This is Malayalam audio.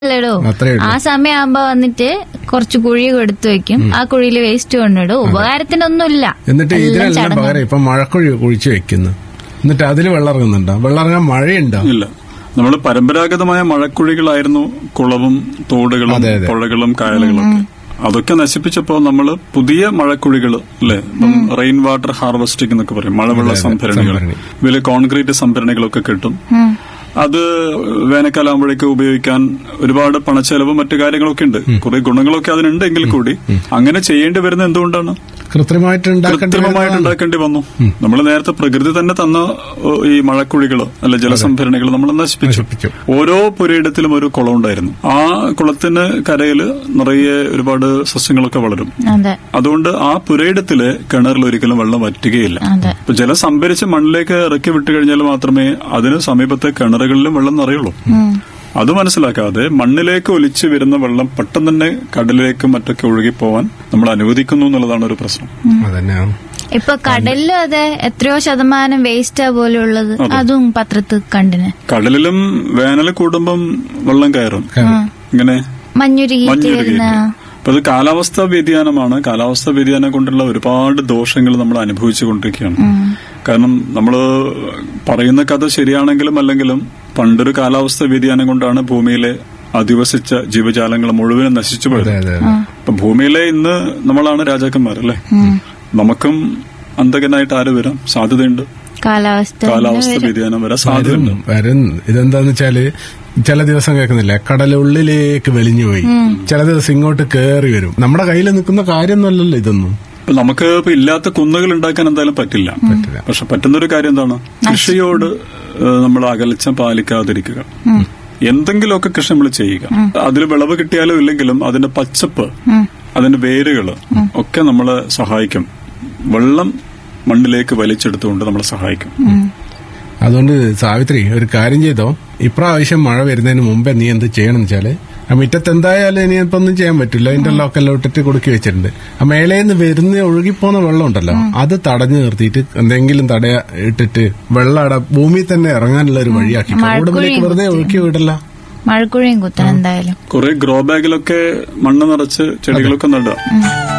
അല്ലടോ അത്രേ ഉള്ളൂ. ആ സമയമാകുമ്പോ വന്നിട്ട് കുറച്ച് കുഴി കൊടുത്തു വെക്കും ആ കുഴിയിൽ വേസ്റ്റ് കൊണ്ടിടും ഉപകാരത്തിനൊന്നുമില്ല എന്നിട്ട് എല്ലാം ഇതിനെല്ലാം ചടങ്ങ്. പകരം ഇപ്പൊ മഴക്കുഴി കുഴിച്ചു വെക്കുന്നു എന്നിട്ട് അതിൽ വെള്ളം ഇറങ്ങുന്നുണ്ടോ വെള്ളം ഇറങ്ങാൻ മഴയുണ്ടോ ഇല്ല നമ്മൾ പരമ്പരാഗതമായ മഴക്കുഴികളായിരുന്നു കുളവും തോടുകളും അതെ, അതെ. പുഴകളും കായലുകളും ഒക്കെ അതൊക്കെ നശിപ്പിച്ചപ്പോ നമ്മൾ പുതിയ മഴക്കുഴികൾ അല്ലെ റെയിൻ വാട്ടർ ഹാർവെസ്റ്റിംഗ് എന്നൊക്കെ പറയും മഴവെള്ള സംഭരണികൾ സംഭരണി. വലിയ കോൺക്രീറ്റ് സംഭരണികളൊക്കെ കിട്ടും ഉം. അത് വേനൽക്കാലാകുമ്പോഴേക്ക് ഉപയോഗിക്കാൻ ഒരുപാട് പണച്ചെലവും മറ്റു കാര്യങ്ങളൊക്കെ ഉണ്ട് കുറെ ഗുണങ്ങളൊക്കെ അതിനുണ്ടെങ്കിൽ കൂടി അങ്ങനെ ചെയ്യേണ്ടി വരുന്നത് എന്തുകൊണ്ടാണ് കൃത്രിമമായിട്ട് ഉണ്ടാക്കേണ്ടി കൃത്രിമമായിട്ട് വരുന്നതാണ്. ഉണ്ടാക്കേണ്ടി വന്നു നമ്മൾ നേരത്തെ പ്രകൃതി തന്നെ തന്ന ഓ, ഈ മഴക്കുഴികള് അല്ല ജലസംഭരണികൾ നമ്മൾ നശിപ്പിച്ചു നശിപ്പിച്ചു. ഓരോ പുരയിടത്തിലും ഒരു കുളം ഉണ്ടായിരുന്നു ആ കുളത്തിന് കരയില് നിറയെ ഒരുപാട് സസ്യങ്ങളൊക്കെ വളരും അതെ അതുകൊണ്ട് ആ പുരയിടത്തില് കിണറിൽ ഒരിക്കലും വെള്ളം വറ്റുകയില്ല അതെ ഇപ്പൊ ജലം സംഭരിച്ച് മണ്ണിലേക്ക് ഇറക്കി വിട്ടു കഴിഞ്ഞാൽ മാത്രമേ അതിന് സമീപത്തെ കിണറുകളിലും വെള്ളം നിറയുള്ളൂ ഉം. അത് മനസ്സിലാക്കാതെ മണ്ണിലേക്ക് ഒലിച്ചു വരുന്ന വെള്ളം പെട്ടെന്ന് തന്നെ കടലിലേക്ക് മറ്റൊക്കെ ഒഴുകിപ്പോവാൻ നമ്മൾ അനുവദിക്കുന്നു എന്നുള്ളതാണ് ഒരു പ്രശ്നം അതന്നെയാണ് ഇപ്പൊ കടലിലും അതെ എത്രയോ ശതമാനം വേസ്റ്റാ പോലുള്ളത് അതും പത്രത്തിൽ കണ്ടിന് കടലിലും വേനൽ കൂടുമ്പം വെള്ളം കയറും ഇങ്ങനെ മഞ്ഞുരുകിയിട്ട് മഞ്ഞുരുകിയിട്ട് വരുന്ന അപ്പൊ അത് കാലാവസ്ഥാ വ്യതിയാനമാണ് കാലാവസ്ഥാ വ്യതിയാനം കൊണ്ടുള്ള ഒരുപാട് ദോഷങ്ങൾ നമ്മൾ അനുഭവിച്ചു കൊണ്ടിരിക്കുകയാണ് കാരണം നമ്മൾ പറയുന്ന കഥ ശരിയാണെങ്കിലും അല്ലെങ്കിലും പണ്ടൊരു കാലാവസ്ഥാ വ്യതിയാനം കൊണ്ടാണ് ഭൂമിയിലെ അധിവസിച്ച ജീവജാലങ്ങൾ മുഴുവനും നശിച്ചു പോയത് അതെ അതെ അപ്പൊ ഭൂമിയിലെ ഇന്ന് നമ്മളാണ് രാജാക്കന്മാർ അല്ലേ നമുക്കും അന്തകനായിട്ട് ആര് വരാം സാധ്യതയുണ്ട് കാലാവസ്ഥ കാലാവസ്ഥ വ്യതിയാനം വരാൻ സാധ്യതയുണ്ട് വരും ഇതെന്താന്ന് വെച്ചാല് ചില ദിവസം കേൾക്കുന്നില്ല കടലുള്ളിലേക്ക് വലിഞ്ഞു പോയി ചില ദിവസം ഇങ്ങോട്ട് കേറി വരും നമ്മുടെ കയ്യിൽ നിൽക്കുന്ന കാര്യമൊന്നുമല്ലല്ലോ ഇതൊന്നും ഇപ്പൊ നമുക്ക് ഇപ്പൊ ഇല്ലാത്ത കുന്നുകൾ ഉണ്ടാക്കാൻ എന്തായാലും പറ്റില്ല പറ്റില്ല. പക്ഷെ പറ്റുന്നൊരു കാര്യം എന്താണ് കൃഷിയോട് ഏഹ്, നമ്മൾ അകൽച്ച പാലിക്കാതിരിക്കുക എന്തെങ്കിലുമൊക്കെ കൃഷി നമ്മൾ ചെയ്യുക അതിൽ വിളവ് കിട്ടിയാലും ഇല്ലെങ്കിലും അതിന്റെ പച്ചപ്പ് അതിന്റെ വേരുകള് ഒക്കെ നമ്മളെ സഹായിക്കും വെള്ളം മണ്ണിലേക്ക് വലിച്ചെടുത്തുകൊണ്ട് നമ്മളെ സഹായിക്കും അതുകൊണ്ട് സാവിത്രി ഒരു കാര്യം ചെയ്തോ ഇപ്രാവശ്യം മഴ വരുന്നതിന് മുമ്പേ നീ എന്ത് ചെയ്യണം വെച്ചാല് ആ മുറ്റത്ത് എന്തായാലും ഇനി ഇപ്പൊ ഒന്നും ചെയ്യാൻ പറ്റില്ല ഇന്റർലോക്കെല്ലാം ഇട്ടിട്ട് കൊടുക്കി വെച്ചിട്ടുണ്ട് ആ മേലേന്ന് വരുന്ന ഒഴുകിപ്പോന്ന വെള്ളം ഉണ്ടല്ലോ അത് തടഞ്ഞു നിർത്തിയിട്ട് എന്തെങ്കിലും തടയ ഇട്ടിട്ട് വെള്ളം അവിടെ ഭൂമിയിൽ തന്നെ ഇറങ്ങാനുള്ള ഒരു വഴിയാക്കി കൂടുതലേക്ക് വെറുതെ ഒഴുക്കി വിടല്ല മഴക്കുഴിയും കുത്തണം എന്തായാലും കുറെ ഗ്രോ ബാഗിലൊക്കെ മണ്ണ് നിറച്ച് ചെടികളൊക്കെ നടുക